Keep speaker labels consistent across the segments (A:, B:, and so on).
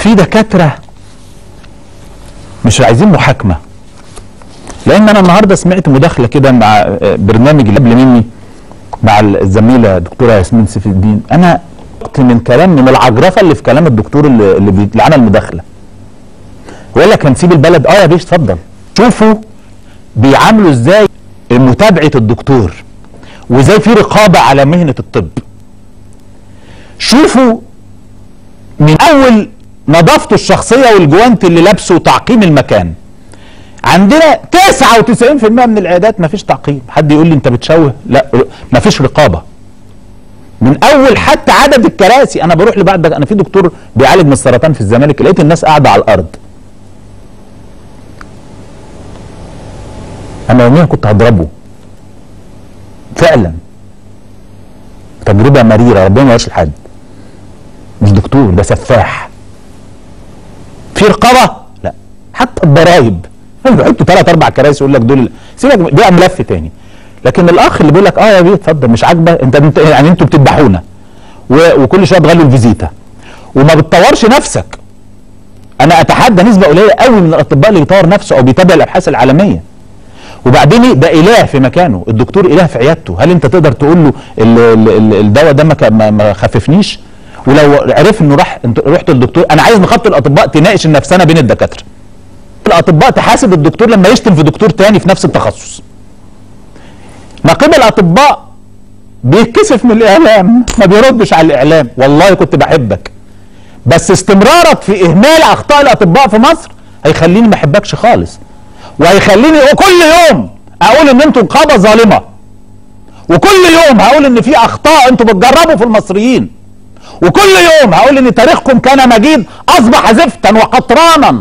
A: في دكاتره مش عايزين محاكمه لان انا النهارده سمعت مداخله كده مع آه، برنامج اللي قبل مني مع الزميله دكتوره ياسمين سيف الدين انا قلت من كلام من العجرفه اللي في كلام الدكتور اللي, اللي, بي- اللي عمل المداخله ويقول لك هنسيب البلد اه يا بيش اتفضل شوفوا بيعاملوا ازاي متابعه الدكتور وازاي في رقابه على مهنه الطب شوفوا من اول نظافته الشخصيه والجوانت اللي لابسه وتعقيم المكان عندنا 99% من العيادات ما فيش تعقيم حد يقول لي انت بتشوه لا ما فيش رقابه من اول حتى عدد الكراسي انا بروح لبعض انا في دكتور بيعالج من السرطان في الزمالك لقيت الناس قاعده على الارض انا يوميا كنت هضربه فعلا تجربه مريره ربنا ما يعيش لحد مش دكتور ده سفاح في رقابه لا حتى الضرايب بيحطوا ثلاث اربع كراسي يقول لك دول سيبك ده ملف تاني لكن الاخ اللي بيقول لك اه يا بيه اتفضل مش عاجبه انت, انت يعني انتوا بتذبحونا و- وكل شويه تغلوا الفيزيتا وما بتطورش نفسك انا اتحدى نسبه قليله قوي من الاطباء اللي بيطور نفسه او بيتابع الابحاث العالميه وبعدين إيه؟ ده اله في مكانه الدكتور اله في عيادته هل انت تقدر تقول له ال- ال- ال- الدواء ده ما ك- ما ما خففنيش ولو عرف انه راح انت رحت للدكتور انا عايز نقابه الاطباء تناقش النفسانه بين الدكاتره الاطباء تحاسب الدكتور لما يشتم في دكتور تاني في نفس التخصص نقيب الاطباء بيتكسف من الاعلام ما بيردش على الاعلام والله كنت بحبك بس استمرارك في اهمال اخطاء الاطباء في مصر هيخليني ما احبكش خالص وهيخليني كل يوم اقول ان انتوا نقابه ظالمه وكل يوم هقول ان في اخطاء انتوا بتجربوا في المصريين وكل يوم هقول ان تاريخكم كان مجيد اصبح زفتا وقطرانا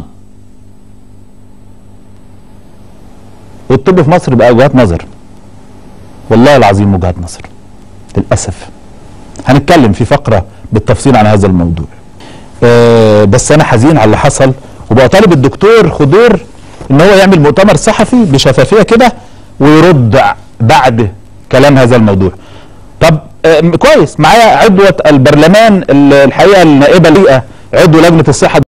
A: والطب في مصر بقى وجهات نظر والله العظيم وجهات نظر للاسف هنتكلم في فقره بالتفصيل عن هذا الموضوع آه بس انا حزين على اللي حصل وبقى طالب الدكتور خضور ان هو يعمل مؤتمر صحفي بشفافيه كده ويرد بعد كلام هذا الموضوع طب آه كويس معايا عضوة البرلمان الحقيقه النائبه ليئه عضو لجنه الصحه